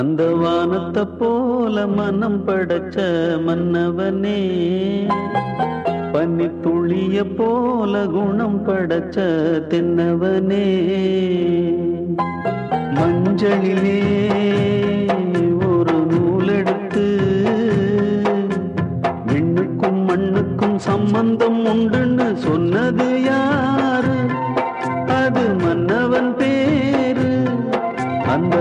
அந்த வானத்தை போல மனம் படைச்ச மன்னவனே பனி துளிய போல குணம் படைச்ச தென்னவனே மஞ்சளிலே ஒரு நூலெடுத்து விண்ணுக்கும் மண்ணுக்கும் சம்பந்தம் உண்டுன்னு சொன்னது யாரு அது மன்னவன் பேரு அந்த